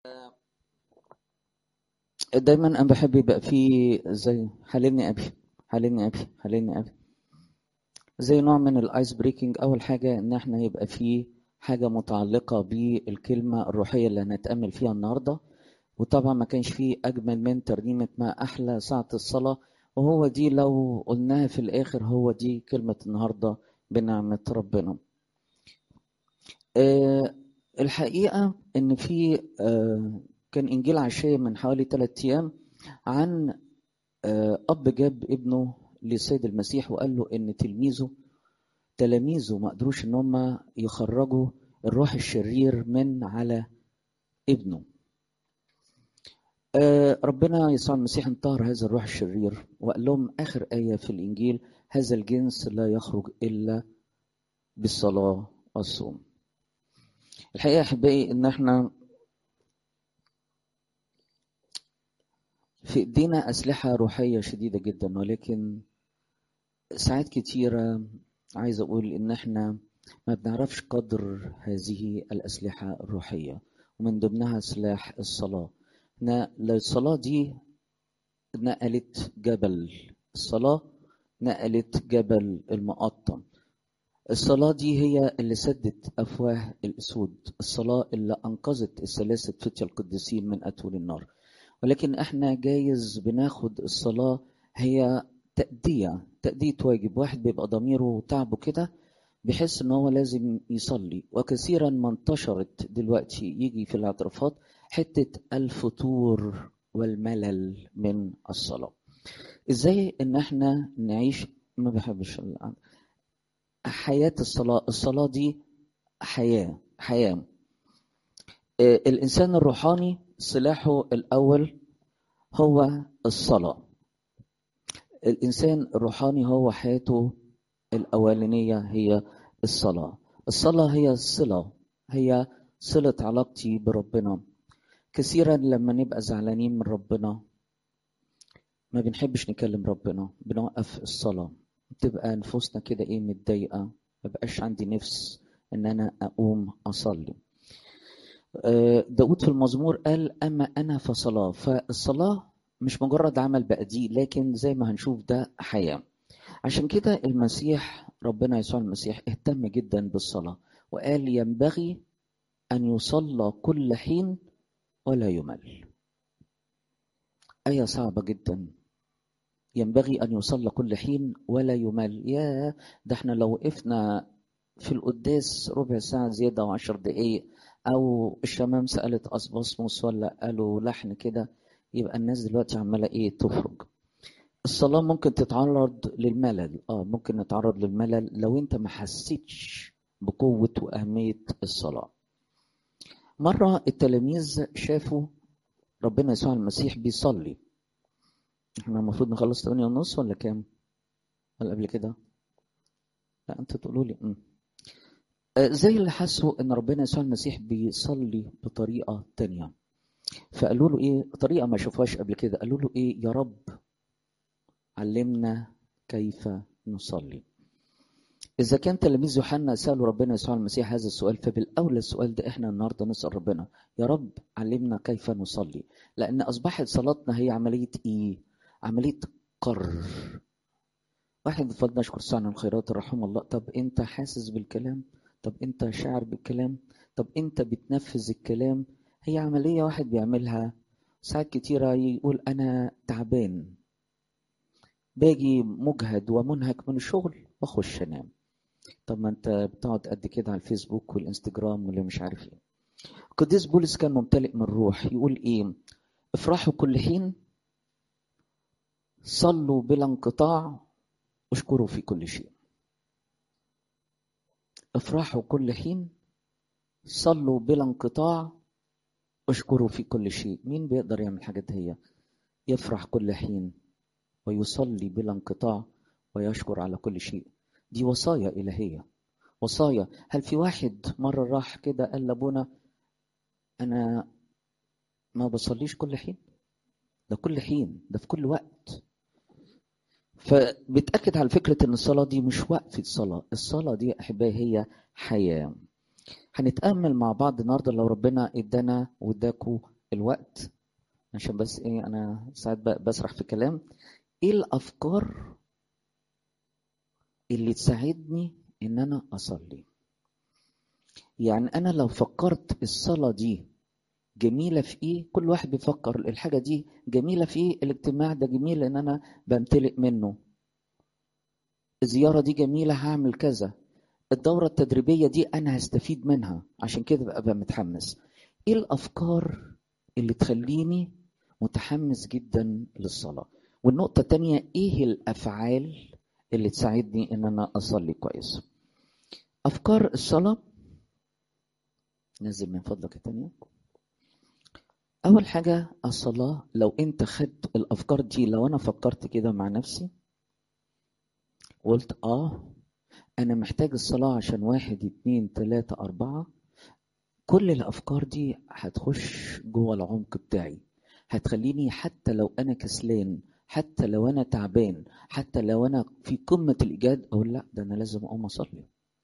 دايما انا بحب يبقى في زي حللني ابي حللني ابي حللني ابي زي نوع من الايس بريكنج اول حاجه ان احنا يبقى في حاجه متعلقه بالكلمه الروحيه اللي هنتامل فيها النهارده وطبعا ما كانش فيه اجمل من ترنيمه ما احلى ساعه الصلاه وهو دي لو قلناها في الاخر هو دي كلمه النهارده بنعمه ربنا أه الحقيقه ان في أه كان انجيل عشيه من حوالي ثلاثة ايام عن أه اب جاب ابنه للسيد المسيح وقال له ان تلميذه تلاميذه ما قدروش ان هم يخرجوا الروح الشرير من على ابنه آه ربنا يسوع المسيح انطهر هذا الروح الشرير وقال لهم اخر ايه في الانجيل هذا الجنس لا يخرج الا بالصلاه والصوم الحقيقه احبائي ان احنا في ايدينا اسلحه روحيه شديده جدا ولكن ساعات كتيره عايز اقول ان احنا ما بنعرفش قدر هذه الاسلحه الروحيه ومن ضمنها سلاح الصلاه الصلاه دي نقلت جبل الصلاه نقلت جبل المقطم الصلاة دي هي اللي سدت أفواه الأسود الصلاة اللي أنقذت الثلاثة فتية القديسين من أتون النار ولكن احنا جايز بناخد الصلاة هي تأدية تأدية واجب واحد بيبقى ضميره تعبه كده بيحس ان هو لازم يصلي وكثيرا ما انتشرت دلوقتي يجي في الاعترافات حتة الفتور والملل من الصلاة ازاي ان احنا نعيش ما بحبش حياة الصلاة الصلاة دي حياة حياة الإنسان الروحاني سلاحه الأول هو الصلاة الإنسان الروحاني هو حياته الأولانية هي الصلاة الصلاة هي الصلة هي صلة علاقتي بربنا كثيرا لما نبقى زعلانين من ربنا ما بنحبش نكلم ربنا بنوقف الصلاة بتبقى نفوسنا كده ايه متضايقة ما بقاش عندي نفس ان انا اقوم اصلي داود في المزمور قال اما انا فصلاة فالصلاة مش مجرد عمل بأديه لكن زي ما هنشوف ده حياة عشان كده المسيح ربنا يسوع المسيح اهتم جدا بالصلاة وقال ينبغي أن يصلى كل حين ولا يمل آية صعبة جدا ينبغي أن يصلى كل حين ولا يمل يا ده احنا لو وقفنا في القداس ربع ساعة زيادة أو عشر دقايق أو الشمام سألت أسباسموس ولا قالوا لحن كده يبقى الناس دلوقتي عمالة إيه تفرج الصلاة ممكن تتعرض للملل اه ممكن نتعرض للملل لو انت ما حسيتش بقوة وأهمية الصلاة مرة التلاميذ شافوا ربنا يسوع المسيح بيصلي احنا المفروض نخلص 8 ونص ولا كام ولا قبل كده لا انت تقولوا لي م. زي اللي حسوا ان ربنا يسوع المسيح بيصلي بطريقة تانية فقالوا له ايه طريقة ما شافوهاش قبل كده قالوا له ايه يا رب علمنا كيف نصلي إذا كان تلاميذ يوحنا سألوا ربنا يسوع المسيح هذا السؤال فبالأولى السؤال ده إحنا النهاردة نسأل ربنا يا رب علمنا كيف نصلي لأن أصبحت صلاتنا هي عملية إيه؟ عملية قرر واحد فضل نشكر سعنا الخيرات رحمه الله طب أنت حاسس بالكلام؟ طب أنت شاعر بالكلام؟ طب أنت بتنفذ الكلام؟ هي عملية واحد بيعملها ساعات كتيرة يقول أنا تعبان باجي مجهد ومنهك من الشغل واخش انام طب ما انت بتقعد قد كده على الفيسبوك والانستجرام واللي مش عارف ايه القديس بولس كان ممتلئ من الروح يقول ايه افرحوا كل حين صلوا بلا انقطاع اشكروا في كل شيء افرحوا كل حين صلوا بلا انقطاع اشكروا في كل شيء مين بيقدر يعمل حاجات هي يفرح كل حين ويصلي بلا انقطاع ويشكر على كل شيء دي وصايا إلهية وصايا هل في واحد مرة راح كده قال لابونا أنا ما بصليش كل حين ده كل حين ده في كل وقت فبتأكد على فكرة إن الصلاة دي مش وقفة صلاة الصلاة دي أحبائي هي حياة هنتأمل مع بعض النهاردة لو ربنا إدانا وإداكوا الوقت عشان بس ايه انا ساعات بسرح في كلام ايه الافكار اللي تساعدني ان انا اصلي يعني انا لو فكرت الصلاه دي جميله في ايه كل واحد بيفكر الحاجه دي جميله في ايه الاجتماع ده جميل ان انا بمتلئ منه الزياره دي جميله هعمل كذا الدوره التدريبيه دي انا هستفيد منها عشان كده بقى متحمس ايه الافكار اللي تخليني متحمس جدا للصلاه والنقطه الثانيه ايه الافعال اللي تساعدني ان انا اصلي كويس افكار الصلاه نزل من فضلك الثانيه اول حاجه الصلاه لو انت خدت الافكار دي لو انا فكرت كده مع نفسي قلت اه انا محتاج الصلاه عشان واحد اتنين تلاته اربعه كل الافكار دي هتخش جوه العمق بتاعي هتخليني حتى لو انا كسلان حتى لو انا تعبان حتى لو انا في قمه الايجاد اقول لا ده انا لازم اقوم اصلي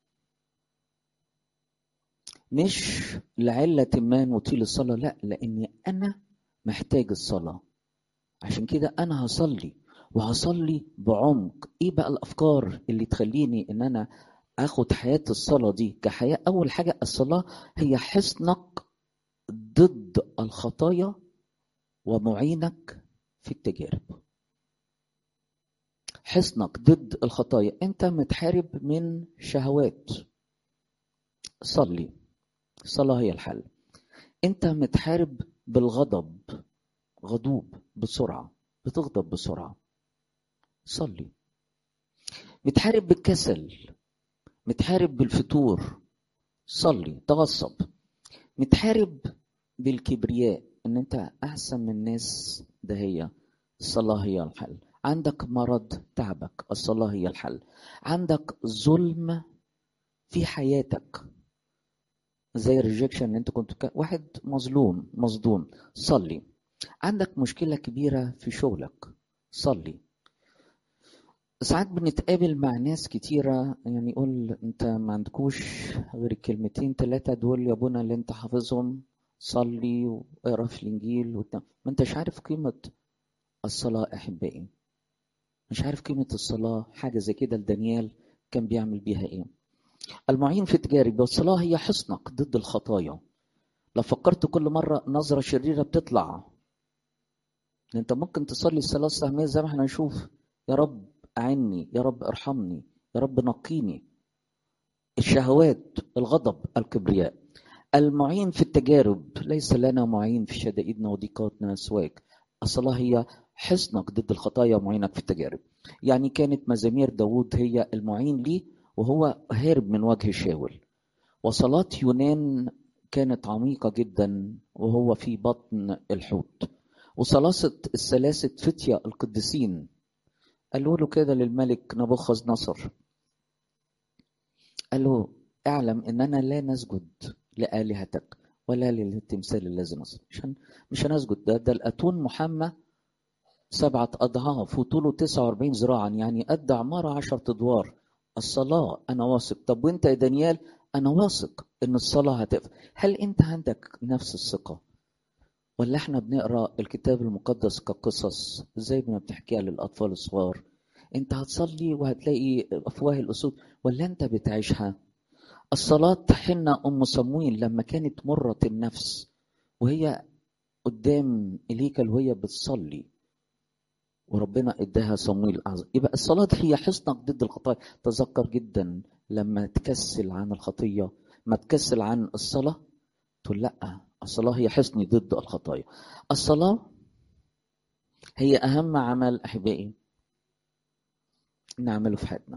مش لعلة ما نطيل الصلاة لا لأني أنا محتاج الصلاة عشان كده أنا هصلي وهصلي بعمق إيه بقى الأفكار اللي تخليني إن أنا أخد حياة الصلاة دي كحياة أول حاجة الصلاة هي حصنك ضد الخطايا ومعينك في التجارب حصنك ضد الخطايا أنت متحارب من شهوات صلي الصلاة هي الحل انت متحارب بالغضب غضوب بسرعة بتغضب بسرعة صلي متحارب بالكسل متحارب بالفتور صلي تغصب متحارب بالكبرياء ان انت احسن من الناس ده هي الصلاة هي الحل عندك مرض تعبك الصلاة هي الحل عندك ظلم في حياتك زي الريجكشن اللي انت كنت ك... واحد مظلوم مصدوم صلي عندك مشكله كبيره في شغلك صلي ساعات بنتقابل مع ناس كتيرة يعني يقول انت ما عندكوش غير الكلمتين ثلاثة دول يا ابونا اللي انت حافظهم صلي واقرا في الانجيل وت... ما انتش عارف قيمة الصلاة احبائي مش عارف قيمة الصلاة حاجة زي كده لدانيال كان بيعمل بيها ايه المعين في التجارب والصلاة هي حصنك ضد الخطايا لو فكرت كل مرة نظرة شريرة بتطلع انت ممكن تصلي الصلاة السهمية زي ما احنا نشوف يا رب أعني يا رب ارحمني يا رب نقيني الشهوات الغضب الكبرياء المعين في التجارب ليس لنا معين في شدائدنا وضيقاتنا سواك الصلاة هي حصنك ضد الخطايا ومعينك في التجارب يعني كانت مزامير داود هي المعين ليه وهو هارب من وجه شاول وصلاة يونان كانت عميقة جدا وهو في بطن الحوت وصلاة الثلاثة فتية القديسين قالوا له كده للملك نبوخذ نصر قال له اعلم اننا لا نسجد لآلهتك ولا للتمثال الذي نصر مش هن... مش هنسجد ده ده الاتون محمى سبعة أضعاف وطوله 49 ذراعا يعني قد عمارة عشرة أدوار الصلاة أنا واثق طب وأنت يا دانيال أنا واثق إن الصلاة هتقف هل أنت عندك نفس الثقة ولا إحنا بنقرأ الكتاب المقدس كقصص زي ما بتحكيها للأطفال الصغار أنت هتصلي وهتلاقي أفواه الأسود ولا أنت بتعيشها الصلاة حنة أم صمويل لما كانت مرة النفس وهي قدام الهيكل وهي بتصلي وربنا اداها صمويل اعظم يبقى الصلاه هي حصنك ضد الخطايا تذكر جدا لما تكسل عن الخطيه ما تكسل عن الصلاه تقول لا الصلاه هي حصني ضد الخطايا الصلاه هي اهم عمل احبائي نعمله في حياتنا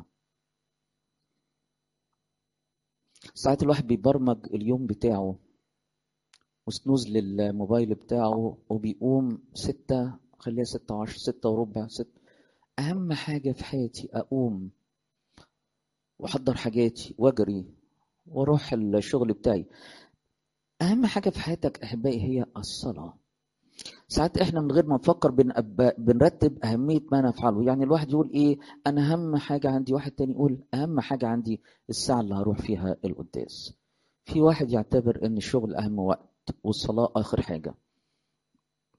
ساعات الواحد بيبرمج اليوم بتاعه وسنوز للموبايل بتاعه وبيقوم ستة خليها ستة وعشر ستة وربع ستة أهم حاجة في حياتي أقوم وأحضر حاجاتي وأجري وأروح الشغل بتاعي أهم حاجة في حياتك أحبائي هي الصلاة ساعات احنا من غير ما نفكر بنأب... بنرتب أهمية ما نفعله يعني الواحد يقول إيه أنا أهم حاجة عندي واحد تاني يقول أهم حاجة عندي الساعة اللي هروح فيها القداس في واحد يعتبر إن الشغل أهم وقت والصلاة آخر حاجة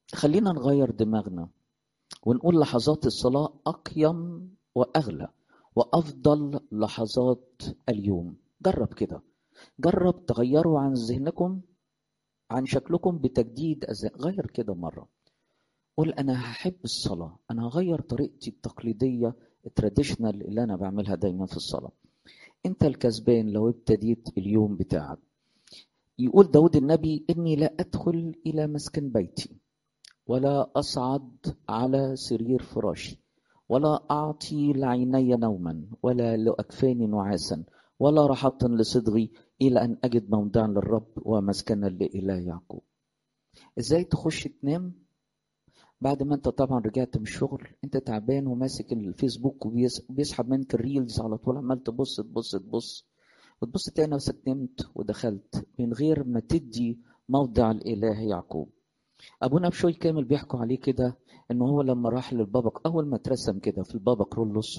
خلينا نغير دماغنا ونقول لحظات الصلاة أقيم وأغلى وأفضل لحظات اليوم جرب كده جرب تغيروا عن ذهنكم عن شكلكم بتجديد أذهان غير كده مرة قول أنا هحب الصلاة أنا هغير طريقتي التقليدية التراديشنال اللي أنا بعملها دايما في الصلاة أنت الكسبان لو ابتديت اليوم بتاعك يقول داود النبي إني لا أدخل إلى مسكن بيتي ولا أصعد على سرير فراشي ولا أعطي لعيني نوما ولا لأكفاني نعاسا ولا راحة لصدغي إلى أن أجد موضعا للرب ومسكنا لإله يعقوب إزاي تخش تنام بعد ما انت طبعا رجعت من الشغل انت تعبان وماسك الفيسبوك وبيسحب منك الريلز على طول عمال تبص تبص تبص وتبص تلاقي نفسك نمت ودخلت من غير ما تدي موضع الاله يعقوب ابونا بشوي كامل بيحكوا عليه كده ان هو لما راح للبابا اول ما اترسم كده في البابا كرولوس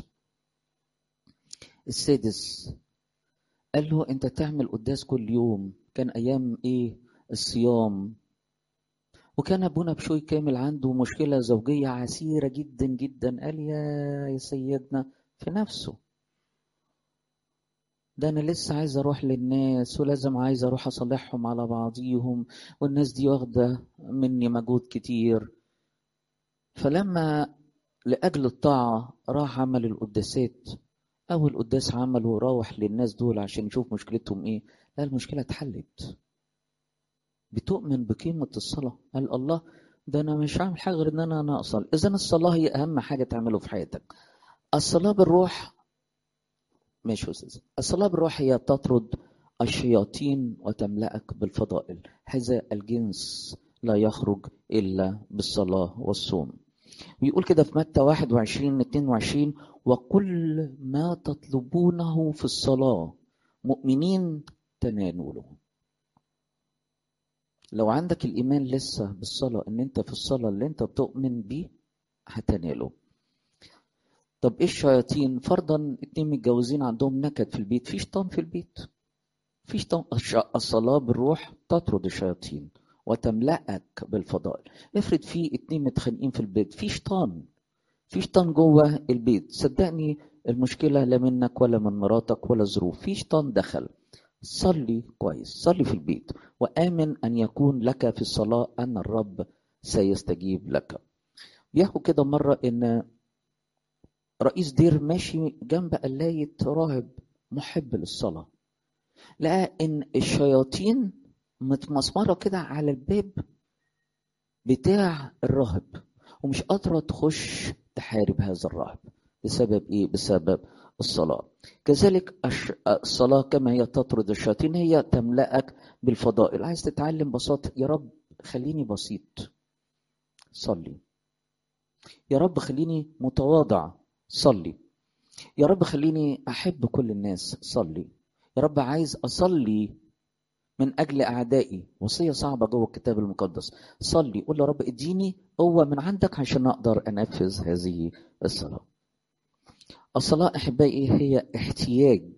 السادس قال له انت تعمل قداس كل يوم كان ايام ايه الصيام وكان ابونا بشوي كامل عنده مشكله زوجيه عسيره جدا جدا قال يا يا سيدنا في نفسه ده انا لسه عايز اروح للناس ولازم عايز اروح اصالحهم على بعضيهم والناس دي واخده مني مجهود كتير فلما لاجل الطاعه راح عمل القداسات اول قداس عمله وراوح للناس دول عشان يشوف مشكلتهم ايه لا المشكله اتحلت بتؤمن بقيمه الصلاه قال الله ده انا مش هعمل حاجه غير ان انا انا اصلي اذا الصلاه هي اهم حاجه تعمله في حياتك الصلاه بالروح ماشي يا استاذ الصلاه بالروح هي تطرد الشياطين وتملأك بالفضائل هذا الجنس لا يخرج إلا بالصلاة والصوم ويقول كده في متى 21 22 وكل ما تطلبونه في الصلاة مؤمنين تنالونه لو عندك الإيمان لسه بالصلاة إن أنت في الصلاة اللي أنت بتؤمن بيه هتناله طب إيه الشياطين فرضا اتنين متجوزين عندهم نكد في البيت في شيطان في البيت في شيطان الصلاة بالروح تطرد الشياطين وتملأك بالفضائل افرض في اتنين متخانقين في البيت في شيطان في شيطان جوه البيت صدقني المشكلة لا منك ولا من مراتك ولا ظروف في شيطان دخل صلي كويس صلي في البيت وآمن أن يكون لك في الصلاة أن الرب سيستجيب لك بيحكوا كده مرة إن رئيس دير ماشي جنب قلاية راهب محب للصلاة لقى إن الشياطين متمسمرة كده على الباب بتاع الراهب ومش قادرة تخش تحارب هذا الراهب بسبب إيه؟ بسبب الصلاة كذلك الصلاة كما هي تطرد الشياطين هي تملأك بالفضائل عايز تتعلم بساطة يا رب خليني بسيط صلي يا رب خليني متواضع صلي يا رب خليني أحب كل الناس صلي يا رب عايز أصلي من أجل أعدائي وصية صعبة جوه الكتاب المقدس صلي قول يا رب اديني قوة من عندك عشان أقدر أنفذ هذه الصلاة الصلاة أحبائي هي احتياج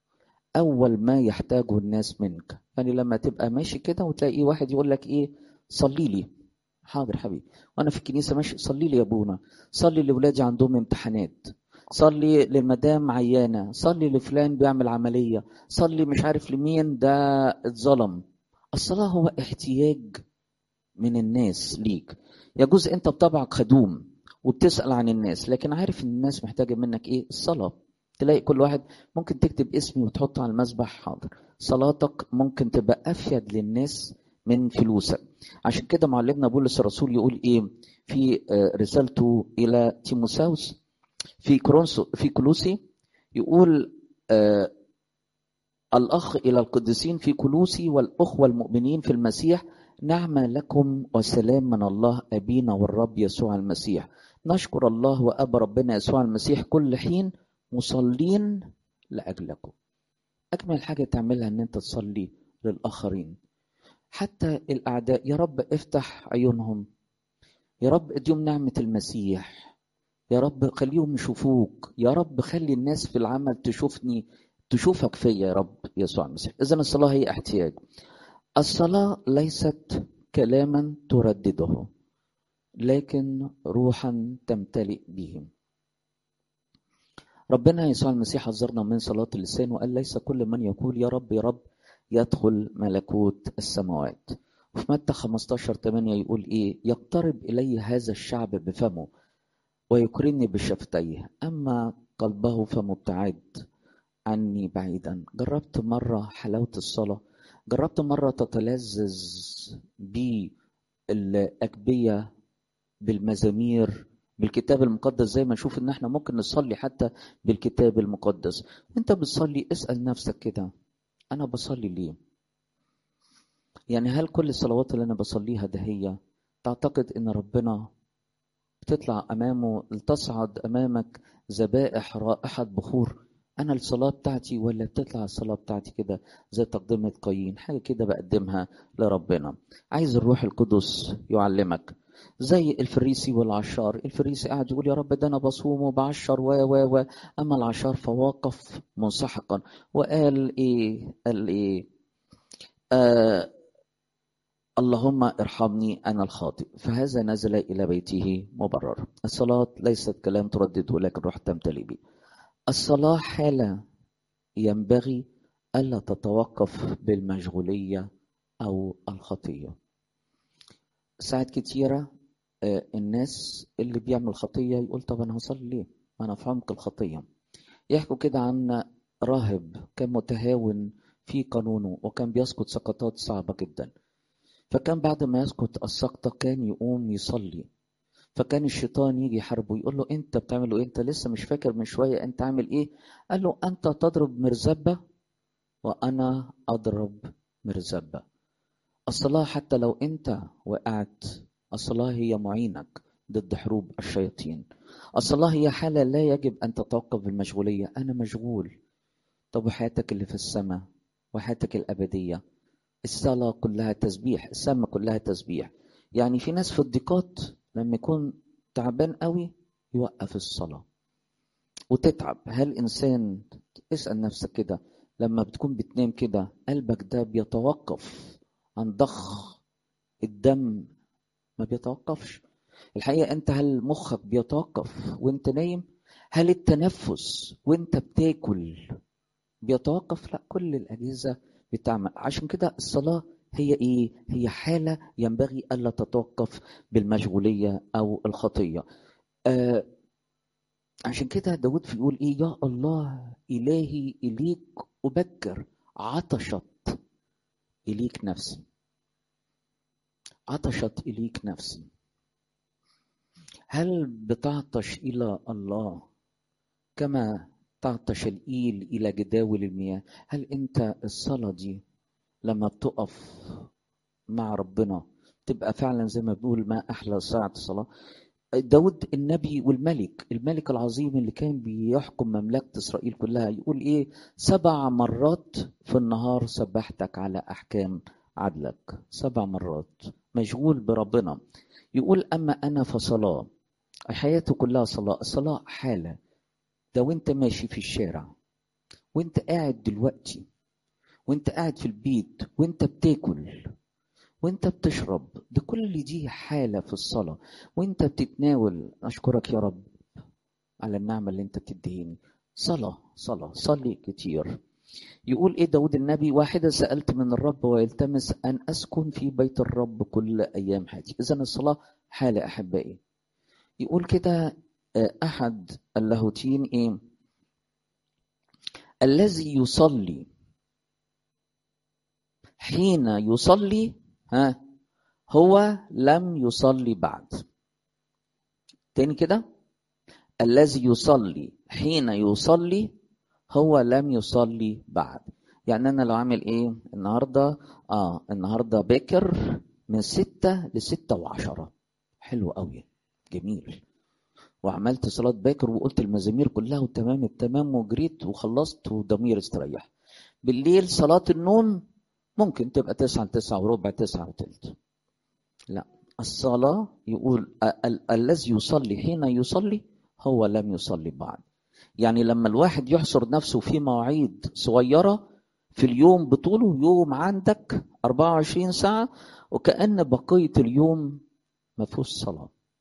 أول ما يحتاجه الناس منك يعني لما تبقى ماشي كده وتلاقي واحد يقول لك إيه صلي لي حاضر حبيبي وأنا في الكنيسة ماشي صلي لي يا أبونا صلي لأولادي عندهم امتحانات صلي للمدام عيانة صلي لفلان بيعمل عملية صلي مش عارف لمين ده اتظلم الصلاة هو احتياج من الناس ليك يجوز انت بطبعك خدوم وبتسأل عن الناس لكن عارف ان الناس محتاجة منك ايه الصلاة تلاقي كل واحد ممكن تكتب اسمي وتحطه على المسبح حاضر صلاتك ممكن تبقى افيد للناس من فلوسك عشان كده معلمنا بولس الرسول يقول ايه في رسالته الى تيموساوس في كرونسو في كلوسي يقول آه الأخ إلى القديسين في كلوسي والأخوة المؤمنين في المسيح نعمة لكم وسلام من الله أبينا والرب يسوع المسيح نشكر الله وأبا ربنا يسوع المسيح كل حين مصلين لأجلكم أجمل حاجة تعملها أن أنت تصلي للآخرين حتى الأعداء يا رب افتح عيونهم يا رب اديهم نعمة المسيح يا رب خليهم يشوفوك يا رب خلي الناس في العمل تشوفني تشوفك فيا يا رب يسوع المسيح اذا الصلاه هي احتياج الصلاه ليست كلاما تردده لكن روحا تمتلئ به ربنا يسوع المسيح حذرنا من صلاة اللسان وقال ليس كل من يقول يا رب يا رب يدخل ملكوت السماوات وفي متى 15 8 يقول ايه يقترب الي هذا الشعب بفمه ويكرني بشفتيه اما قلبه فمبتعد عني بعيدا جربت مرة حلاوة الصلاة جربت مرة تتلذذ بالأجبية بالمزامير بالكتاب المقدس زي ما نشوف ان احنا ممكن نصلي حتى بالكتاب المقدس وانت بتصلي اسأل نفسك كده انا بصلي ليه يعني هل كل الصلوات اللي انا بصليها ده هي تعتقد ان ربنا بتطلع امامه تصعد امامك ذبائح رائحة بخور انا الصلاة بتاعتي ولا بتطلع الصلاة بتاعتي كده زي تقدمة قايين حاجة كده بقدمها لربنا عايز الروح القدس يعلمك زي الفريسي والعشار الفريسي قاعد يقول يا رب ده انا بصوم وبعشر و و و اما العشار فواقف منسحقا وقال ايه قال ايه آه اللهم ارحمني انا الخاطئ فهذا نزل الى بيته مبرر الصلاه ليست كلام تردده لكن روح تمتلئ به الصلاه حاله ينبغي الا تتوقف بالمشغوليه او الخطيه ساعات كتيرة الناس اللي بيعمل خطية يقول طب أنا هصلي ليه؟ ما أنا في عمق الخطية. يحكوا كده عن راهب كان متهاون في قانونه وكان بيسقط سقطات صعبة جدا. فكان بعد ما يسقط السقطة كان يقوم يصلي. فكان الشيطان يجي يحاربه يقول له أنت بتعمل إيه؟ أنت لسه مش فاكر من شوية أنت عامل إيه؟ قال له أنت تضرب مرزبة وأنا أضرب مرزبة. الصلاة حتى لو أنت وقعت الصلاة هي معينك ضد حروب الشياطين الصلاة هي حالة لا يجب أن تتوقف بالمشغولية أنا مشغول طب وحياتك اللي في السماء وحياتك الأبدية الصلاة كلها تسبيح السماء كلها تسبيح يعني في ناس في الضيقات لما يكون تعبان قوي يوقف الصلاة وتتعب هل إنسان اسأل نفسك كده لما بتكون بتنام كده قلبك ده بيتوقف عن ضخ الدم ما بيتوقفش الحقيقة أنت هل مخك بيتوقف وأنت نايم هل التنفس وأنت بتاكل بيتوقف لا كل الأجهزة بتعمل عشان كده الصلاة هي إيه هي حالة ينبغي ألا تتوقف بالمشغولية أو الخطية آه عشان كده داود بيقول إيه يا الله إلهي إليك أبكر عطشت إليك نفسي عطشت إليك نفسي هل بتعطش إلى الله كما تعطش الإيل إلى جداول المياه هل أنت الصلاة دي لما بتقف مع ربنا تبقى فعلا زي ما بنقول ما أحلى ساعة الصلاة داود النبي والملك الملك العظيم اللي كان بيحكم مملكة إسرائيل كلها يقول إيه سبع مرات في النهار سبحتك على أحكام عدلك سبع مرات مشغول بربنا يقول أما أنا فصلاة حياته كلها صلاة الصلاة حالة ده وانت ماشي في الشارع وانت قاعد دلوقتي وانت قاعد في البيت وانت بتاكل وانت بتشرب ده كل دي حالة في الصلاة وانت بتتناول أشكرك يا رب على النعمة اللي انت بتديني صلاة صلاة صلي كتير يقول ايه داود النبي واحدة سألت من الرب ويلتمس أن أسكن في بيت الرب كل أيام حياتي إذا الصلاة حالة أحبائي يقول كده أحد اللاهوتيين إيه الذي يصلي حين يصلي ها هو لم يصلي بعد تاني كده الذي يصلي حين يصلي هو لم يصلي بعد يعني انا لو عامل ايه النهارده اه النهارده باكر من ستة لستة وعشرة حلو قوي جميل وعملت صلاة باكر وقلت المزامير كلها وتمام التمام وجريت وخلصت وضمير استريح بالليل صلاة النوم ممكن تبقى تسعة تسعة وربع تسعة وتلت لا الصلاة يقول الذي يصلي حين يصلي هو لم يصلي بعد يعني لما الواحد يحصر نفسه في مواعيد صغيرة في اليوم بطوله يوم عندك 24 ساعة وكأن بقية اليوم ما فيهوش صلاة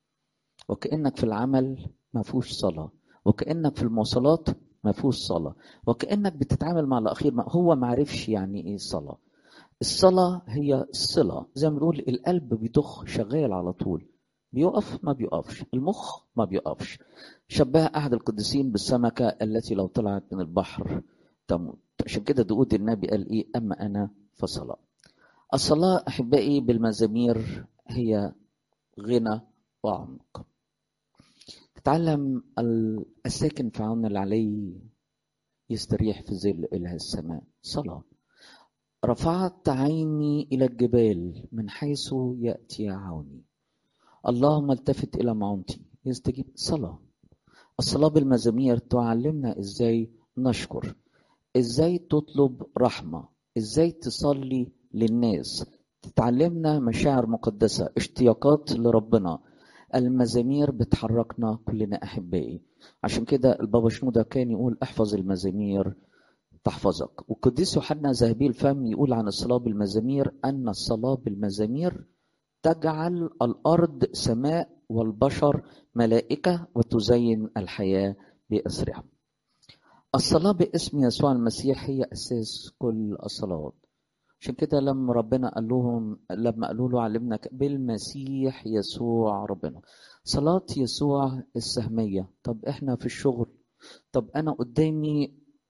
وكأنك في العمل ما فيهوش صلاة وكأنك في المواصلات ما فيهوش صلاة وكأنك بتتعامل مع الأخير ما هو ما عرفش يعني إيه صلاة الصلاة هي الصلة زي ما بنقول القلب بيضخ شغال على طول بيقف ما بيقفش المخ ما بيقفش شبه أحد القديسين بالسمكة التي لو طلعت من البحر تموت عشان كده داود النبي قال إيه أما أنا فصلاة الصلاة أحبائي بالمزامير هي غنى وعمق تتعلم الساكن في عون العلي يستريح في ظل إله السماء صلاة رفعت عيني إلى الجبال من حيث يأتي عوني اللهم التفت إلى معونتي يستجيب صلاة الصلاة بالمزامير تعلمنا إزاي نشكر إزاي تطلب رحمة إزاي تصلي للناس تتعلمنا مشاعر مقدسة اشتياقات لربنا المزامير بتحركنا كلنا أحبائي عشان كده البابا شنودة كان يقول احفظ المزامير تحفظك والقديس يوحنا ذهبي الفم يقول عن الصلاة بالمزامير أن الصلاة بالمزامير تجعل الأرض سماء والبشر ملائكة وتزين الحياة بأسرها الصلاة باسم يسوع المسيح هي أساس كل الصلوات عشان كده لما ربنا قال لهم لما قالوا له علمنا بالمسيح يسوع ربنا صلاة يسوع السهمية طب احنا في الشغل طب انا قدامي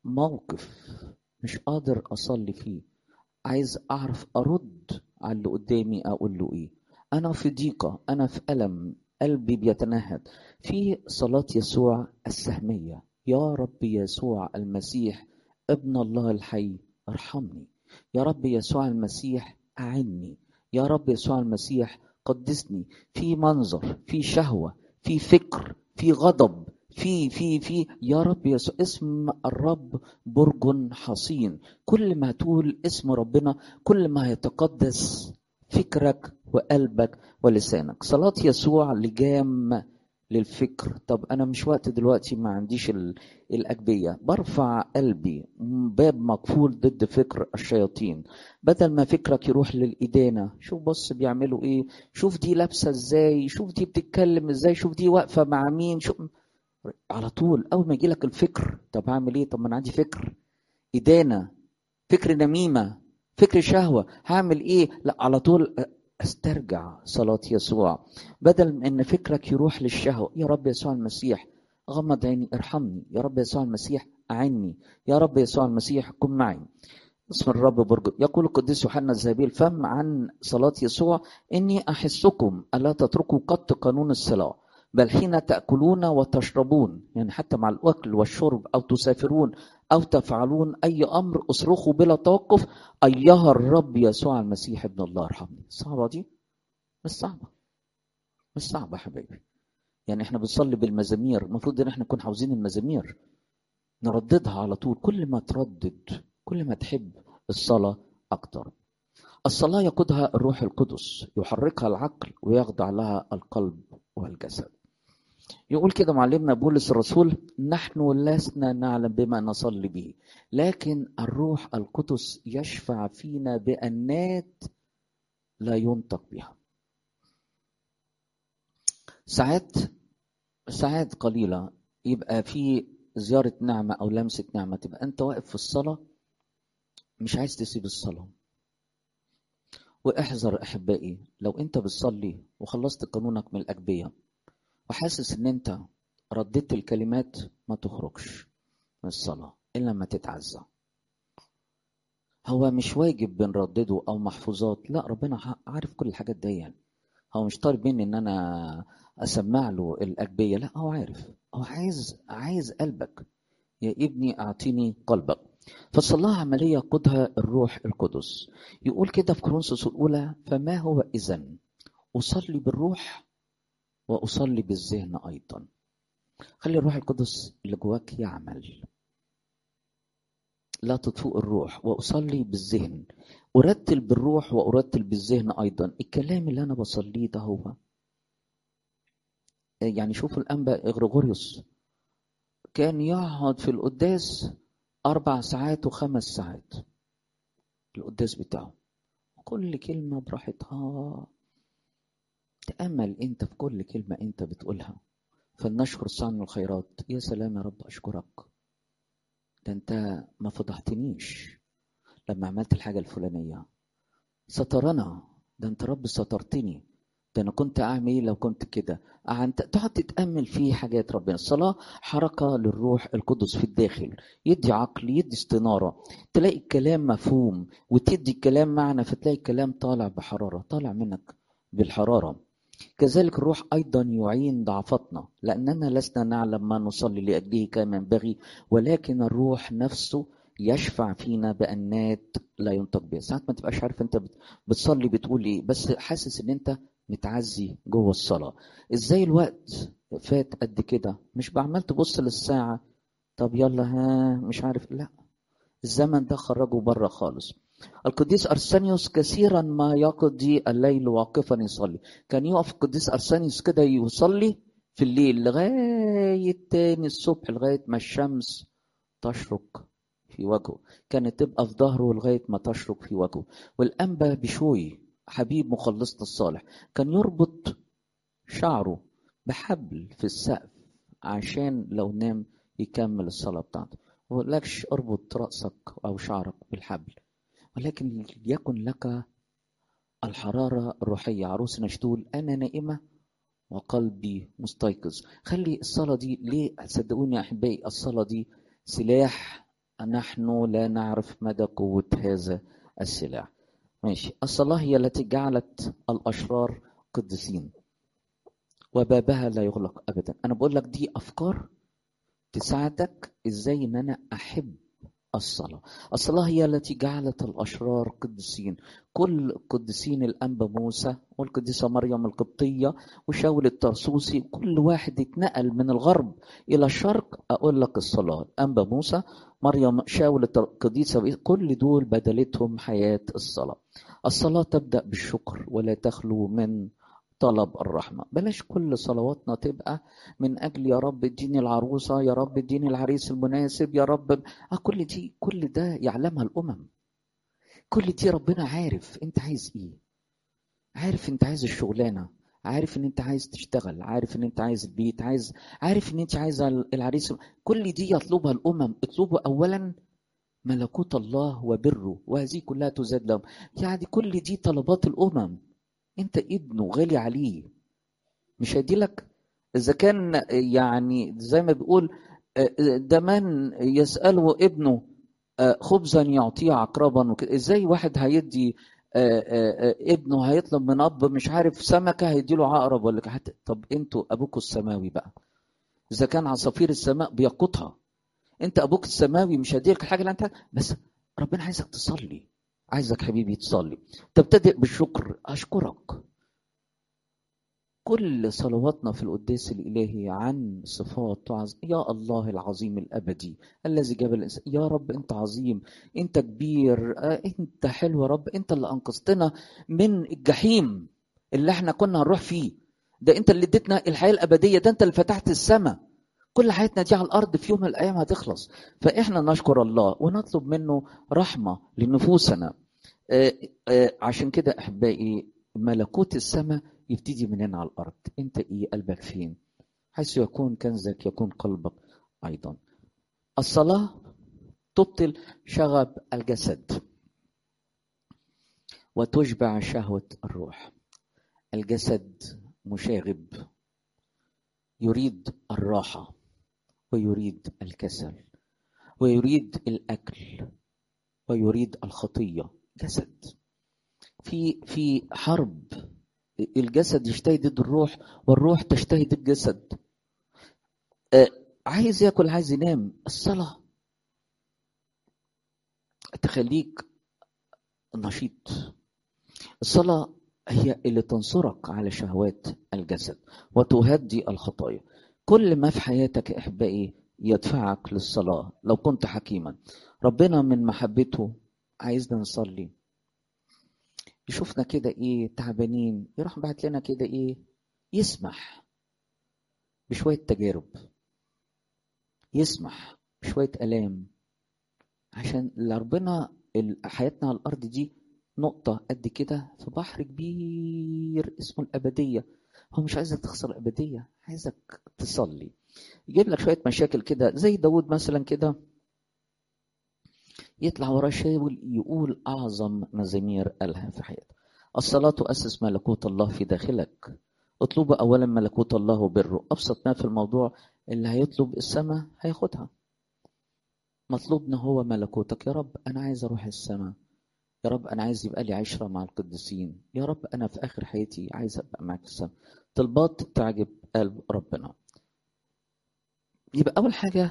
موقف مش قادر اصلي فيه عايز اعرف ارد على اللي قدامي اقول له ايه انا في ضيقة انا في ألم قلبي بيتنهد في صلاة يسوع السهمية يا رب يسوع المسيح ابن الله الحي ارحمني يا رب يسوع المسيح أعني يا رب يسوع المسيح قدسني في منظر في شهوة في فكر في غضب في في في يا رب يسوع اسم الرب برج حصين كل ما تقول اسم ربنا كل ما يتقدس فكرك وقلبك ولسانك صلاة يسوع لجام للفكر طب انا مش وقت دلوقتي ما عنديش الاجبيه برفع قلبي باب مقفول ضد فكر الشياطين بدل ما فكرك يروح للادانه شوف بص بيعملوا ايه شوف دي لابسه ازاي شوف دي بتتكلم ازاي شوف دي واقفه مع مين شوف على طول اول ما يجي لك الفكر طب هعمل ايه طب ما انا عندي فكر ادانه فكر نميمه فكر شهوه هعمل ايه لا على طول استرجع صلاة يسوع بدل من ان فكرك يروح للشهوة يا رب يسوع المسيح غمض عيني ارحمني يا رب يسوع المسيح اعني يا رب يسوع المسيح كن معي اسم الرب برج يقول القديس يوحنا الذهبي الفم عن صلاة يسوع إني أحسكم ألا تتركوا قط قانون الصلاة بل حين تأكلون وتشربون يعني حتى مع الأكل والشرب أو تسافرون أو تفعلون أي أمر اصرخوا بلا توقف أيها الرب يسوع المسيح ابن الله ارحمني صعبة دي؟ مش صعبة مش صعبة حبايبي يعني احنا بنصلي بالمزامير المفروض ان احنا نكون حافظين المزامير نرددها على طول كل ما تردد كل ما تحب الصلاة أكتر الصلاة يقودها الروح القدس يحركها العقل ويخضع لها القلب والجسد يقول كده معلمنا بولس الرسول نحن لسنا نعلم بما نصلي به لكن الروح القدس يشفع فينا بأنات لا ينطق بها ساعات ساعات قليلة يبقى في زيارة نعمة أو لمسة نعمة تبقى أنت واقف في الصلاة مش عايز تسيب الصلاة واحذر أحبائي لو أنت بتصلي وخلصت قانونك من الأجبية وحاسس ان انت رديت الكلمات ما تخرجش من الصلاة إلا لما تتعزى هو مش واجب بنردده أو محفوظات لا ربنا عارف كل الحاجات دي يعني هو مش طالب مني إن أنا أسمع له الأجبية لا هو عارف هو عايز عايز قلبك يا ابني أعطيني قلبك فالصلاة عملية قدها الروح القدس يقول كده في كورنثوس الأولى فما هو إذن أصلي بالروح وأصلي بالذهن أيضا خلي الروح القدس اللي جواك يعمل لا تطفئ الروح وأصلي بالذهن أرتل بالروح وأرتل بالذهن أيضا الكلام اللي أنا بصليه ده هو يعني شوفوا الأنبا إغريغوريوس كان يقعد في القداس أربع ساعات وخمس ساعات القداس بتاعه كل كلمة براحتها تأمل أنت في كل كلمة أنت بتقولها فلنشكر صانع الخيرات يا سلام يا رب أشكرك ده أنت ما فضحتنيش لما عملت الحاجة الفلانية سترنا ده أنت رب سترتني ده أنا كنت أعمل إيه لو كنت كده أنت تقعد تتأمل في حاجات ربنا الصلاة حركة للروح القدس في الداخل يدي عقل يدي استنارة تلاقي الكلام مفهوم وتدي الكلام معنى فتلاقي الكلام طالع بحرارة طالع منك بالحرارة كذلك الروح أيضا يعين ضعفتنا لأننا لسنا نعلم ما نصلي لأجله كما ينبغي ولكن الروح نفسه يشفع فينا بأنات لا ينطق بها ساعات ما تبقاش عارف انت بتصلي بتقول ايه بس حاسس ان انت متعزي جوه الصلاة ازاي الوقت فات قد كده مش بعمل تبص للساعة طب يلا ها مش عارف لا الزمن ده خرجه بره خالص القديس أرسانيوس كثيرا ما يقضي الليل واقفا يصلي كان يقف القديس أرسانيوس كده يصلي في الليل لغاية تاني الصبح لغاية ما الشمس تشرق في وجهه كانت تبقى في ظهره لغاية ما تشرق في وجهه والأنبا بشوي حبيب مخلصنا الصالح كان يربط شعره بحبل في السقف عشان لو نام يكمل الصلاة بتاعته ما بقولكش اربط رأسك أو شعرك بالحبل ولكن يكن لك الحرارة الروحية عروسنا تقول أنا نائمة وقلبي مستيقظ خلي الصلاة دي ليه صدقوني يا أحبائي الصلاة دي سلاح نحن لا نعرف مدى قوة هذا السلاح ماشي الصلاة هي التي جعلت الأشرار قديسين وبابها لا يغلق أبدا أنا بقول لك دي أفكار تساعدك إزاي إن أنا أحب الصلاة الصلاة هي التي جعلت الأشرار قديسين كل قديسين الأنبا موسى والقديسة مريم القبطية وشاول الترسوسي كل واحد اتنقل من الغرب إلى الشرق أقول لك الصلاة الأنبا موسى مريم شاول القديسة كل دول بدلتهم حياة الصلاة الصلاة تبدأ بالشكر ولا تخلو من طلب الرحمة بلاش كل صلواتنا تبقى من أجل يا رب اديني العروسة يا رب اديني العريس المناسب يا رب آه كل دي كل ده يعلمها الأمم كل دي ربنا عارف انت عايز ايه عارف انت عايز الشغلانة عارف ان انت عايز تشتغل عارف ان انت عايز البيت عايز عارف ان انت عايز العريس كل دي يطلبها الأمم اطلبوا أولا ملكوت الله وبره وهذه كلها تزاد لهم يعني كل دي طلبات الأمم انت ابنه غالي عليه مش هيديلك اذا كان يعني زي ما بيقول ده من يساله ابنه خبزا يعطيه عقربا وكده ازاي واحد هيدي ابنه هيطلب من اب مش عارف سمكه هيديله عقرب ولا حتى طب انتوا ابوكوا السماوي بقى اذا كان عصافير السماء بيقوتها انت ابوك السماوي مش هيديلك الحاجه اللي انت بس ربنا عايزك تصلي عايزك حبيبي تصلي تبتدئ بالشكر أشكرك كل صلواتنا في القداس الإلهي عن صفات وعظ... يا الله العظيم الأبدي الذي جاب الإنسان يا رب أنت عظيم أنت كبير أنت حلو يا رب أنت اللي أنقذتنا من الجحيم اللي احنا كنا هنروح فيه ده أنت اللي اديتنا الحياة الأبدية ده أنت اللي فتحت السماء كل حياتنا دي على الارض في يوم من الايام هتخلص فاحنا نشكر الله ونطلب منه رحمه لنفوسنا آآ آآ عشان كده احبائي ملكوت السماء يبتدي من هنا على الارض انت ايه قلبك فين حيث يكون كنزك يكون قلبك ايضا الصلاه تبطل شغب الجسد وتشبع شهوه الروح الجسد مشاغب يريد الراحه ويريد الكسل ويريد الاكل ويريد الخطيه جسد في في حرب الجسد يشتهي ضد الروح والروح تشتهي ضد الجسد آه عايز ياكل عايز ينام الصلاه تخليك نشيط الصلاه هي اللي تنصرك على شهوات الجسد وتهدي الخطايا كل ما في حياتك يا احبائي يدفعك للصلاه لو كنت حكيما ربنا من محبته عايزنا نصلي يشوفنا كده ايه تعبانين يروح بعت لنا كده ايه يسمح بشويه تجارب يسمح بشويه الام عشان ربنا حياتنا على الارض دي نقطه قد كده في بحر كبير اسمه الابديه هو مش عايزك تخسر الأبدية عايزك تصلي يجيب لك شوية مشاكل كده زي داود مثلا كده يطلع وراه شاول يقول أعظم مزامير قالها في حياته الصلاة تؤسس ملكوت الله في داخلك اطلبوا أولا ملكوت الله وبره أبسط ما في الموضوع اللي هيطلب السماء هياخدها مطلوبنا هو ملكوتك يا رب أنا عايز أروح السماء يا رب أنا عايز يبقى لي عشرة مع القديسين يا رب أنا في آخر حياتي عايز أبقى معاك في السماء طلبات تعجب قلب ربنا يبقى أول حاجة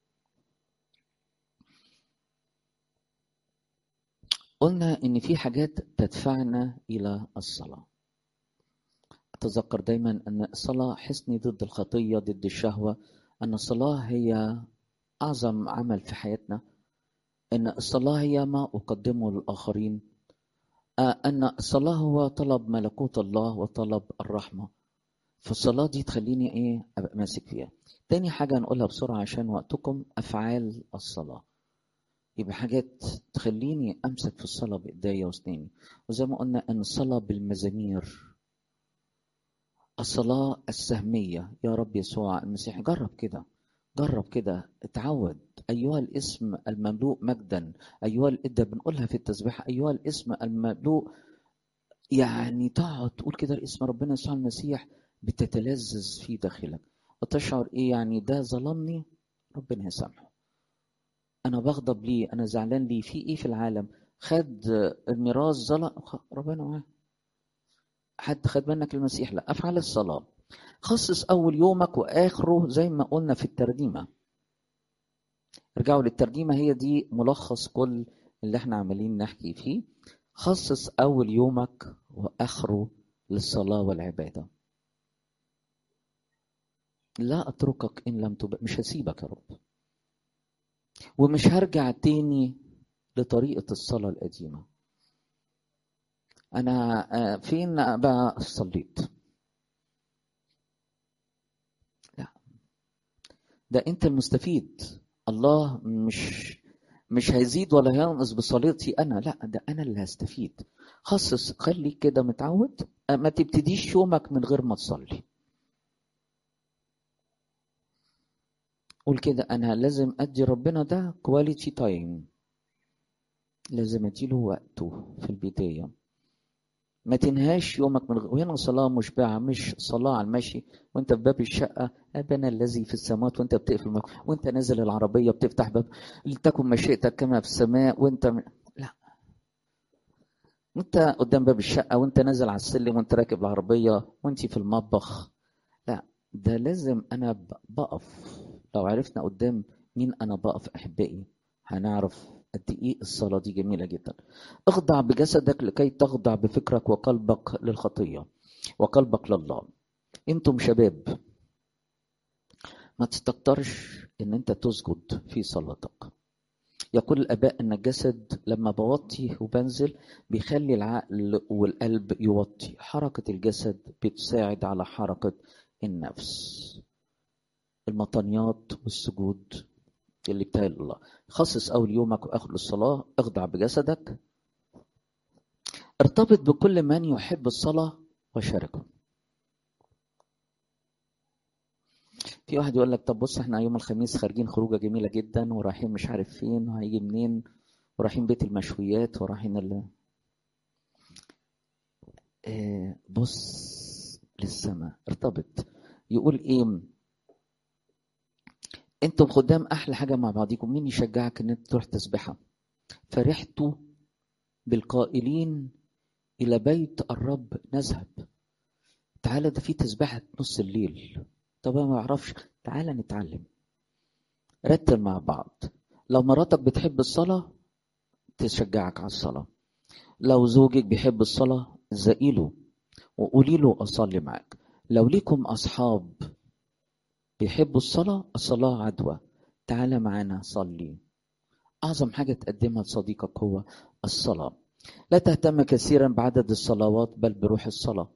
قلنا إن في حاجات تدفعنا إلى الصلاة أتذكر دايما أن الصلاة حصني ضد الخطية ضد الشهوة أن الصلاة هي أعظم عمل في حياتنا أن الصلاة هي ما أقدمه للآخرين أن الصلاة هو طلب ملكوت الله وطلب الرحمة فالصلاة دي تخليني إيه أبقى ماسك فيها تاني حاجة نقولها بسرعة عشان وقتكم أفعال الصلاة يبقى حاجات تخليني أمسك في الصلاة بإيديا وأسناني وزي ما قلنا أن الصلاة بالمزامير الصلاة السهمية يا رب يسوع المسيح جرب كده جرب كده اتعود أيها الاسم المملوء مجدا أيها الإدة بنقولها في التسبيح أيها الاسم المملوء يعني تقعد تقول كده الاسم ربنا يسوع المسيح بتتلذذ في داخلك وتشعر ايه يعني ده ظلمني ربنا يسامحه انا بغضب ليه انا زعلان ليه في ايه في العالم خد الميراث ظلم ربنا معاه حد خد منك المسيح لا افعل الصلاه خصص اول يومك واخره زي ما قلنا في الترجمه ارجعوا للترجمه هي دي ملخص كل اللي احنا عمالين نحكي فيه خصص اول يومك واخره للصلاه والعباده لا اتركك ان لم تب... مش هسيبك يا رب ومش هرجع تاني لطريقه الصلاه القديمه انا فين بقى صليت لا ده انت المستفيد الله مش مش هيزيد ولا هينقص بصلاتي انا لا ده انا اللي هستفيد خصص خليك كده متعود ما تبتديش يومك من غير ما تصلي قول كده انا لازم ادي ربنا ده كواليتي تايم لازم اديله وقته في البدايه ما تنهاش يومك من غير وهنا صلاة مشبعة مش صلاة على المشي وانت في باب الشقة أبنا الذي في السماوات وانت بتقفل مك... وانت نازل العربية بتفتح باب لتكن مشيئتك كما في السماء وانت لا وانت قدام باب الشقة وانت نازل على السلم وانت راكب العربية وانت في المطبخ لا ده لازم انا بقف لو عرفنا قدام مين انا بقف احبائي هنعرف قد ايه الصلاه دي جميله جدا اخضع بجسدك لكي تخضع بفكرك وقلبك للخطيه وقلبك لله انتم شباب ما تستكترش ان انت تسجد في صلاتك يقول الاباء ان الجسد لما بوطي وبنزل بيخلي العقل والقلب يوطي حركه الجسد بتساعد على حركه النفس المطنيات والسجود اللي بتاعي الله خصص أول يومك وآخر الصلاة اخضع بجسدك ارتبط بكل من يحب الصلاة وشاركه في واحد يقول لك طب بص احنا يوم الخميس خارجين خروجه جميله جدا ورايحين مش عارف فين وهيجي منين ورايحين بيت المشويات ورايحين ال... اه بص للسماء ارتبط يقول ايه انتم خدام احلى حاجه مع بعضكم مين يشجعك ان انت تروح تسبحه فرحت بالقائلين الى بيت الرب نذهب تعالى ده في تسبحه نص الليل طب انا ما اعرفش تعالى نتعلم رتل مع بعض لو مراتك بتحب الصلاه تشجعك على الصلاه لو زوجك بيحب الصلاه زقيله وقولي له اصلي معاك لو ليكم اصحاب بيحبوا الصلاة الصلاة عدوى تعالى معانا صلي أعظم حاجة تقدمها لصديقك هو الصلاة لا تهتم كثيرا بعدد الصلوات بل بروح الصلاة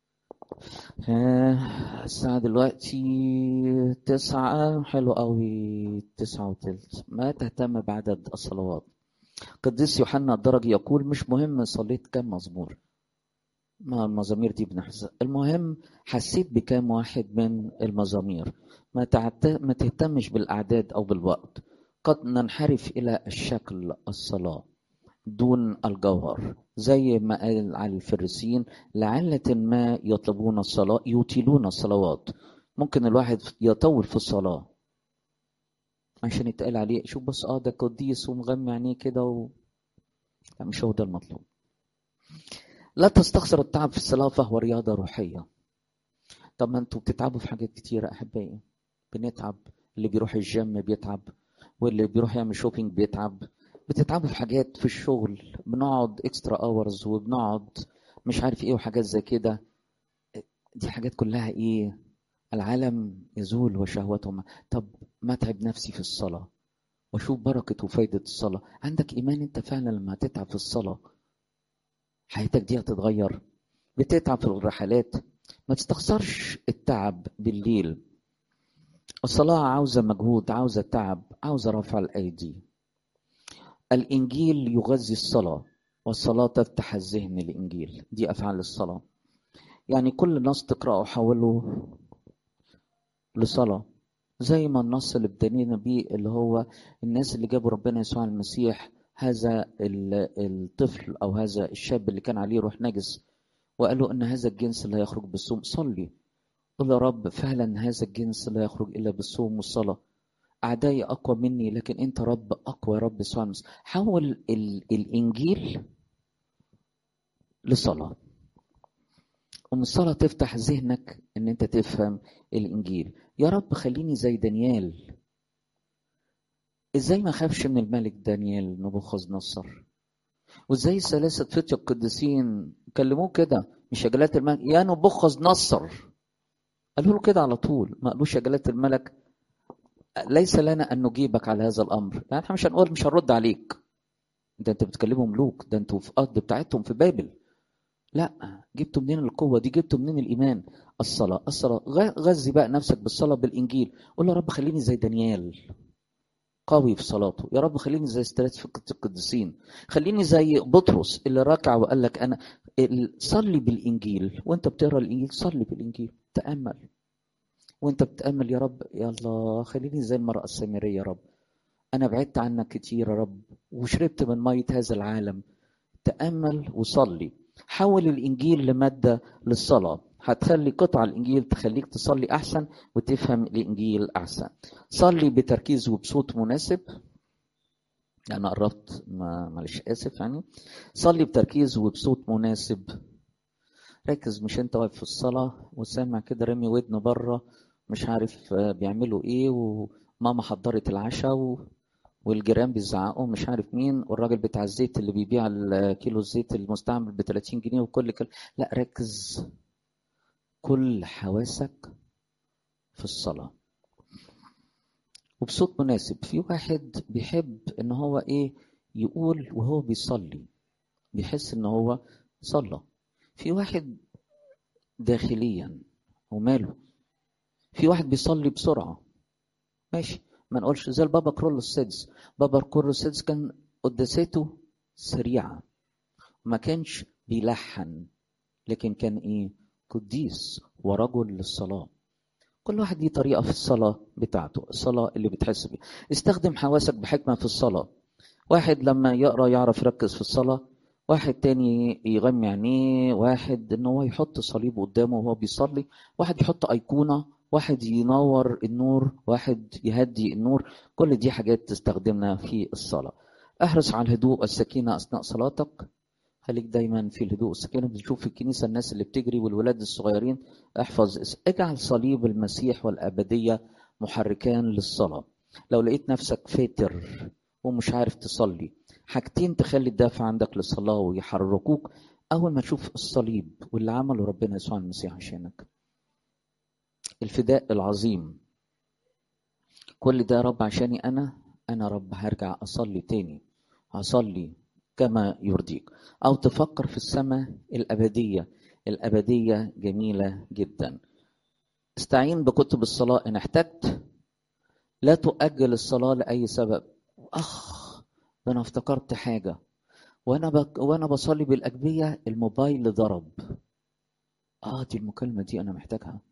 الساعة دلوقتي تسعة حلو قوي تسعة وتلت ما تهتم بعدد الصلوات قديس يوحنا الدرجي يقول مش مهم صليت كم مزمور ما المزامير دي بنحفظها المهم حسيت بكام واحد من المزامير ما, تعت... ما تهتمش بالأعداد أو بالوقت قد ننحرف إلى الشكل الصلاة دون الجوهر زي ما قال على الفريسيين لعلة ما يطلبون الصلاة يطيلون الصلوات ممكن الواحد يطول في الصلاة عشان يتقال عليه شوف بس اه ده قديس ومغمي عينيه كده و... لا مش هو ده المطلوب لا تستخسر التعب في الصلاة فهو رياضة روحية طب ما انتوا بتتعبوا في حاجات كتيرة أحبائي بنتعب اللي بيروح الجيم بيتعب واللي بيروح يعمل شوبينج بيتعب بتتعبوا في حاجات في الشغل بنقعد اكسترا اورز وبنقعد مش عارف ايه وحاجات زي كده دي حاجات كلها ايه العالم يزول وشهوته طب ما اتعب نفسي في الصلاة واشوف بركة وفايدة الصلاة عندك ايمان انت فعلا لما تتعب في الصلاة حياتك دي هتتغير بتتعب في الرحلات ما تستخسرش التعب بالليل الصلاة عاوزة مجهود عاوزة تعب عاوزة رفع الأيدي الإنجيل يغذي الصلاة والصلاة تفتح الذهن للإنجيل دي أفعال الصلاة يعني كل نص تقرأه حوله لصلاة زي ما النص اللي ابتدينا بيه اللي هو الناس اللي جابوا ربنا يسوع المسيح هذا الطفل أو هذا الشاب اللي كان عليه روح نجس وقالوا أن هذا الجنس لا يخرج بالصوم صلي قل يا رب فعلا هذا الجنس لا يخرج إلا بالصوم والصلاة أعدائي أقوى مني لكن أنت رب أقوى يا رب يسوع المسيح حول ال الإنجيل لصلاة ومن الصلاة تفتح ذهنك إن أنت تفهم الإنجيل يا رب خليني زي دانيال إزاي ما خافش من الملك دانيال نبوخذ نصر وإزاي الثلاثة فتية القديسين كلموه كده مش يا جلالة الملك يا نبوخذ نصر قالوا له كده على طول ما قالوش يا جلالة الملك ليس لنا ان نجيبك على هذا الامر يعني احنا مش هنقول مش هنرد عليك ده انت بتكلمهم ملوك ده انتوا في ارض بتاعتهم في بابل لا جبتوا منين القوه دي جبتوا منين الايمان الصلاه الصلاه غذي بقى نفسك بالصلاه بالانجيل قول له يا رب خليني زي دانيال قوي في صلاته يا رب خليني زي استرات في القديسين خليني زي بطرس اللي ركع وقال لك انا صلي بالانجيل وانت بتقرا الانجيل صلي بالانجيل تامل وانت بتأمل يا رب يا الله خليني زي المرأة السامرية يا رب أنا بعدت عنك كتير يا رب وشربت من مية هذا العالم تأمل وصلي حول الإنجيل لمادة للصلاة هتخلي قطع الإنجيل تخليك تصلي أحسن وتفهم الإنجيل أحسن صلي بتركيز وبصوت مناسب أنا قربت معلش آسف يعني صلي بتركيز وبصوت مناسب ركز مش انت واقف في الصلاة وسامع كده رامي ودنه بره مش عارف بيعملوا ايه وماما حضرت العشاء و... والجيران بيزعقوا مش عارف مين والراجل بتاع الزيت اللي بيبيع الكيلو الزيت المستعمل ب 30 جنيه وكل كل لا ركز كل حواسك في الصلاة وبصوت مناسب في واحد بيحب ان هو ايه يقول وهو بيصلي بيحس ان هو صلى في واحد داخليا وماله في واحد بيصلي بسرعة ماشي ما نقولش زي البابا كرول السادس بابا كرول السادس كان قداساته سريعة ما كانش بيلحن لكن كان ايه قديس ورجل للصلاة كل واحد ليه طريقة في الصلاة بتاعته الصلاة اللي بتحس بيها استخدم حواسك بحكمة في الصلاة واحد لما يقرأ يعرف يركز في الصلاة واحد تاني يغمي عينيه واحد ان هو يحط صليب قدامه وهو بيصلي واحد يحط ايقونه واحد ينور النور واحد يهدي النور كل دي حاجات تستخدمها في الصلاة احرص على الهدوء والسكينة أثناء صلاتك خليك دايما في الهدوء والسكينة بنشوف في الكنيسة الناس اللي بتجري والولاد الصغيرين احفظ اجعل صليب المسيح والأبدية محركان للصلاة لو لقيت نفسك فاتر ومش عارف تصلي حاجتين تخلي الدافع عندك للصلاة ويحركوك أول ما تشوف الصليب واللي عمله ربنا يسوع المسيح عشانك الفداء العظيم كل ده يا رب عشاني أنا أنا رب هرجع أصلي تاني هصلي كما يرضيك أو تفكر في السماء الأبدية الأبدية جميلة جدا استعين بكتب الصلاة إن احتجت لا تؤجل الصلاة لأي سبب أخ ده أنا افتكرت حاجة وأنا بك... وأنا بصلي بالأجبية الموبايل ضرب اه دي المكالمة دي أنا محتاجها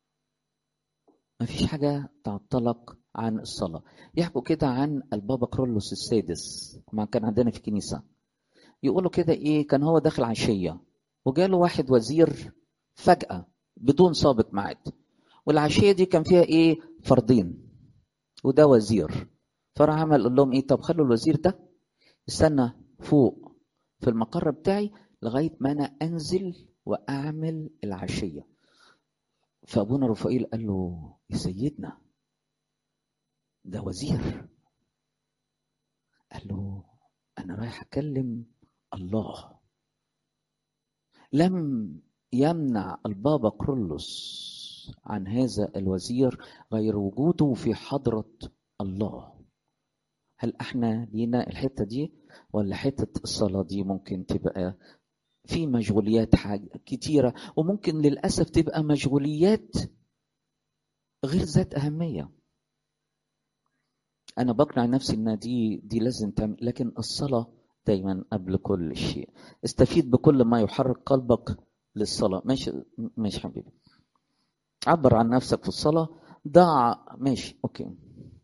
مفيش حاجة تعطلك عن الصلاة يحكوا كده عن البابا كرولوس السادس ما كان عندنا في الكنيسة يقولوا كده إيه كان هو داخل عشية وجاله واحد وزير فجأة بدون سابق ميعاد والعشية دي كان فيها إيه فردين وده وزير فراح عمل قال لهم إيه طب خلوا الوزير ده استنى فوق في المقر بتاعي لغاية ما أنا أنزل وأعمل العشية فأبونا رفائيل قال له يا سيدنا ده وزير قال له أنا رايح أكلم الله لم يمنع البابا كرولوس عن هذا الوزير غير وجوده في حضرة الله هل احنا لينا الحتة دي ولا حتة الصلاة دي ممكن تبقى في مشغوليات حاجة كتيرة وممكن للأسف تبقى مشغوليات غير ذات أهمية أنا بقنع نفسي إن دي دي لازم تعمل لكن الصلاة دايما قبل كل شيء استفيد بكل ما يحرك قلبك للصلاة ماشي ماشي حبيبي عبر عن نفسك في الصلاة ضع ماشي أوكي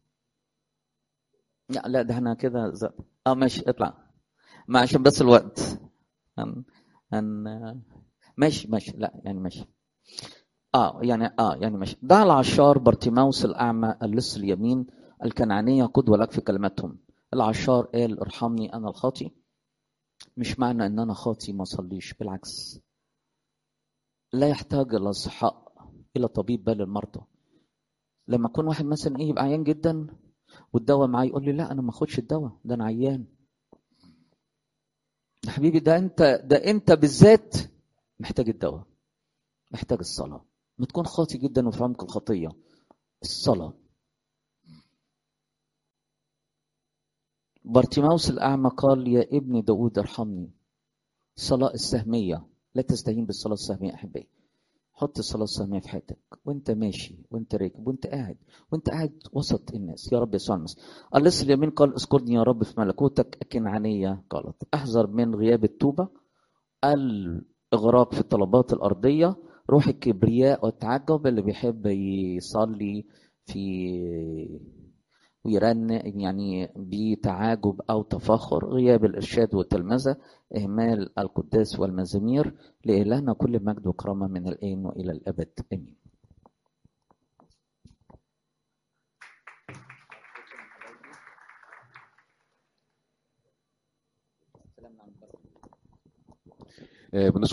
لا لا ده احنا كده ز... اه ماشي اطلع ما عشان بس الوقت هن... هن... ماشي ماشي لا يعني ماشي اه يعني اه يعني ماشي دع العشار بارتيماوس الاعمى اللص اليمين الكنعانيه قدوه لك في كلماتهم العشار قال ارحمني انا الخاطي مش معنى ان انا خاطي ما اصليش بالعكس لا يحتاج الاصحاء الى طبيب بل المرضى لما يكون واحد مثلا ايه يبقى عيان جدا والدواء معاه يقول لي لا انا ما اخدش الدواء ده انا عيان يا حبيبي ده انت ده انت بالذات محتاج الدواء محتاج الصلاه ما تكون خاطي جدا وفي عمق الخطيه الصلاه بارتيماوس الاعمى قال يا ابن داود ارحمني الصلاه السهميه لا تستهين بالصلاه السهميه احبائي حط الصلاة السهمية في حياتك وانت ماشي وانت راكب وانت قاعد وانت قاعد وسط الناس يا رب يسوع المسيح اللص اليمين قال اذكرني يا رب في ملكوتك الكنعانية قالت احذر من غياب التوبة الاغراق في الطلبات الارضية روح الكبرياء والتعجب اللي بيحب يصلي في ويرن يعني بتعاجب او تفاخر غياب الارشاد والتلمذه اهمال القداس والمزامير لالهنا كل مجد وكرامه من الان والى الابد امين بالنسبة